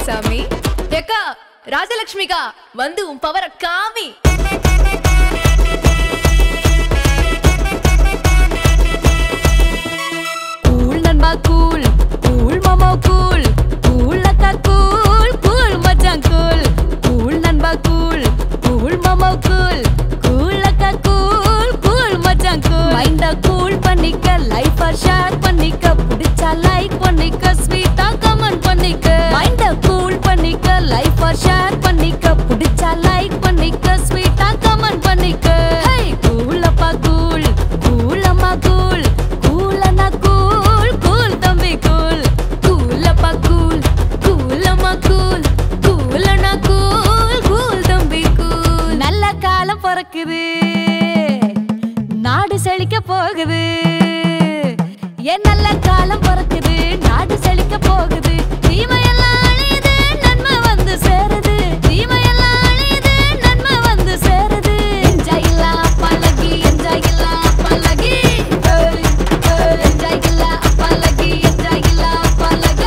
சாமி ஏக்கா ராஜலக்ஷ்மிகா வந்து உன் பவர காமி கூல் நண்பா கூல் கூல் மாமா கூல் கூல் அக்கா கூல் கூல் மச்சான் கூல் கூல் நண்பா கூல் கூல் மாமா கூல் கூல் அக்கா கூல் கூல் மச்சான் கூல் மைண்ட கூல் பண்ணிக்க லைஃப ஷேர் பண்ணிக்க பிடிச்சா லைக் பண்ணிக்க ஸ்வீட்டா கமெண்ட் பண்ணிக்க மைண்ட கூல் பண்ணிக்க லைஃப ஷேர் பண்ணிக்க பிடிச்சா லைக் பண்ணிக்க ஸ்வீட்டா கமெண்ட் பண்ணிக்க ஹே கூல் அப்பா கூல் கூல் அம்மா கூல் கூல் அண்ணா கூல் கூல் தம்பி கூல் கூல் அப்பா கூல் கூல் அம்மா கூல் கூல் அண்ணா கூல் கூல் தம்பி கூல் நல்ல காலம் பிறக்குது நாடு செழிக்க போகுது என் நல்ல காலம் பிறக்குது நாடு செழிக்க போகுது தீமையெல்லாம் அழியுது நன்மை வந்து சேருது தீமையெல்லாம் அழியுது நன்மை வந்து சேருது என்ஜாய் இல்ல பழகி என்ஜாய் இல்ல பழகி என்ஜாய் இல்ல பழகி என்ஜாய் இல்ல பழகி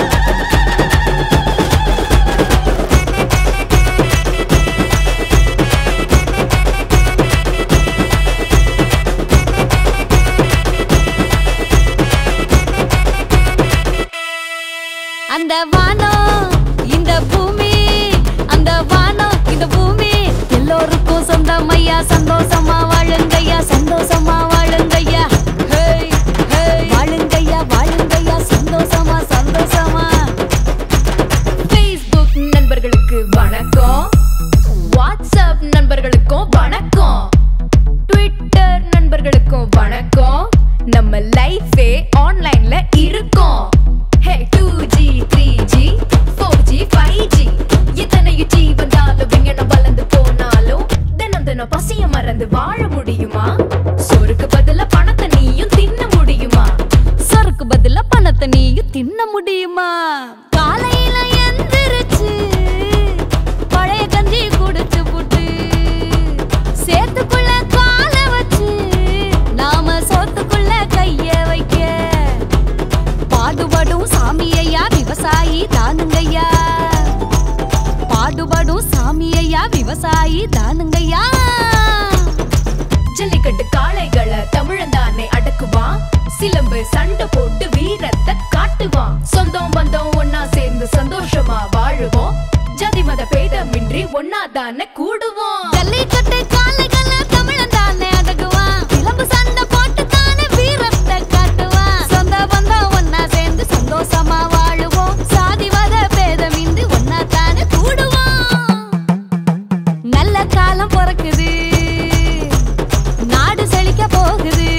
அந்த வானம் இந்த பூமி அந்த வானம் இந்த பூமி எல்லோருக்கும் சொந்தமையா சந்தோஷமா வாழுங்கய்யா சந்தோஷமா வாழுங்கய்யா ஹேய், ஹேய். வாழுங்கய்யா வாழுங்கய்யா சந்தோஷமா சந்தோஷமா ஃபேஸ்புக் நண்பர்களுக்கு வணக்கம் வாட்ஸ்அப் நண்பர்களுக்கும் வணக்கம் ட்விட்டர் நண்பர்களுக்கும் வணக்கம் நம்ம லைஃபே ஆன்லைன்ல இருக்கும் hey two G three G four G five G எத்தனையோ ஜி வந்தாலும் விஞ்ஞானம் வளர்ந்து போனாலும் தினம் தினம் பசிய மறந்து வாழ முடியுமா சோறுக்கு பதிலா பணத்தை நீயும் தின்ன முடியுமா சருக்கு பதிலா பணத்தை நீயும் தின்ன முடியுமா காலையில எந்திரிச்சு பழைய கஞ்சி குடிச்சு புட்டு சேத்துக்குள்ள கால வச்சு நாம சோத்துக்குள்ள கைய வைக்க பாடுபடும் சாமியையா விவசாயி தானுங்கய்யா பாடுபடும் சாமியையா விவசாயி தானுங்கய்யா ஜல்லிக்கட்டு காளைகளை தமிழன் தானே அடக்குவான் சிலம்பு சண்டை போட்டு வீரத்தை காட்டுவான் சொந்தம் பந்தம் ஒன்னா சேர்ந்து சந்தோஷமா வாழுவோம் ஜாதி மத பேதமின்றி ஒன்னா தானே கூடுவோம் ஜல்லிக்கட்டு காளைகளை தமிழன் தானே அடக்குவான் சிலம்பு சண்டை போட்டு தானே வீரத்தை காட்டுவான் சொந்த பந்தம் ஒன்னா சேர்ந்து சந்தோஷமா வாழுவோம் சாதிவாத பேதமின்றி ஒன்னா தானே கூடுவோம் நல்ல காலம் பிறக்குது நாடு செழிக்க போகுது